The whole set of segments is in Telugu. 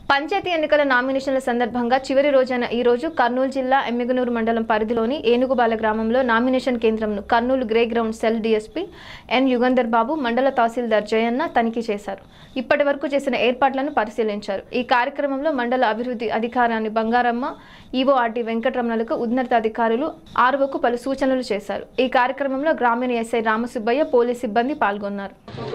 పంచాయతీ ఎన్నికల నామినేషన్ల సందర్భంగా చివరి రోజైన ఈ రోజు కర్నూలు జిల్లా ఎమ్మిగనూరు మండలం పరిధిలోని ఏనుగుబాల గ్రామంలో నామినేషన్ కేంద్రంను Kurnool grey ground cell DSP N Yugandhar Babu మండల తహసీల్దార్ జయన్న తనిఖీ చేశారు ఇప్పటి వరకు చేసిన ఏర్పాట్లను పరిశీలించారు ఈ కార్యక్రమంలో మండల అభివృద్ధి అధికారాన్ని బంగారమ్మ ఈవోఆర్టీ వెంకటరమణలకు ఉన్నత అధికారులు ఆర్వోకు పలు సూచనలు చేశారు ఈ కార్యక్రమంలో గ్రామీణ ఎస్ఐ రామసుబ్బయ్య పోలీస్ సిబ్బంది పాల్గొన్నారు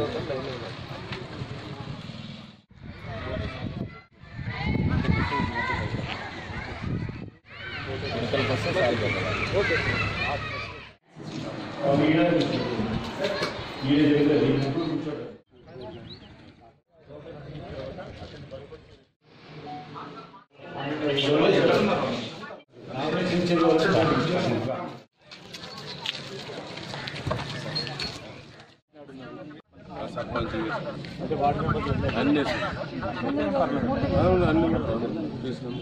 సర్పంచ్ అన్ని అవును, అన్ని చేసినాము.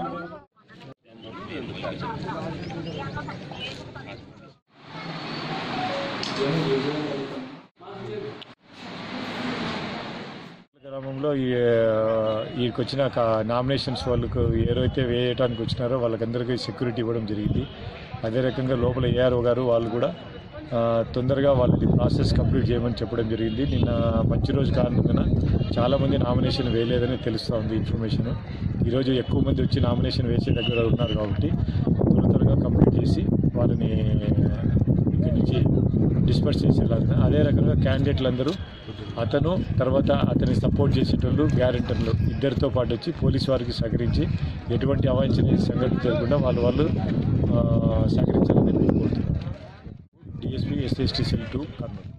గ్రామంలో ఈ వీరికి వచ్చిన క- నామినేషన్స్ వాళ్ళకు ఎవరైతే వేయటానికి వచ్చినారో వాళ్ళకందరికీ సెక్యూరిటీ ఇవ్వడం జరిగింది అదే రకంగా లోపల ఏఆర్ఓ గారు వాళ్ళు కూడా ఆ, తొందరగా వాళ్ళకి ప్రాసెస్ కంప్లీట్ చేయమని చెప్పడం జరిగింది నిన్న మంచి రోజు కారణంగా చాలామంది నామినేషన్ వేయలేదని తెలుస్తూ ఉంది ఇన్ఫర్మేషన్ ఈరోజు ఎక్కువ మంది వచ్చి నామినేషన్ వేసే దగ్గర ఉన్నారు కాబట్టి త్వర త్వరగా కంప్లీట్ చేసి వాళ్ళని ఇక్కడి నుంచి డిస్పర్స్ చేసేలాగా అదే రకంగా క్యాండిడేట్లు అందరూ అతను తర్వాత అతని సపోర్ట్ చేసేటోళ్ళు గ్యారెంటర్లు ఇద్దరితో పాటు వచ్చి పోలీసు వారికి సహకరించి ఎటువంటి అవాంఛనీయ సంఘటన జరగకుండా వాళ్ళు వాళ్ళు ఆ, సహకరించాలని నేను కోరుతున్నాను DSP SST cell two Kurnool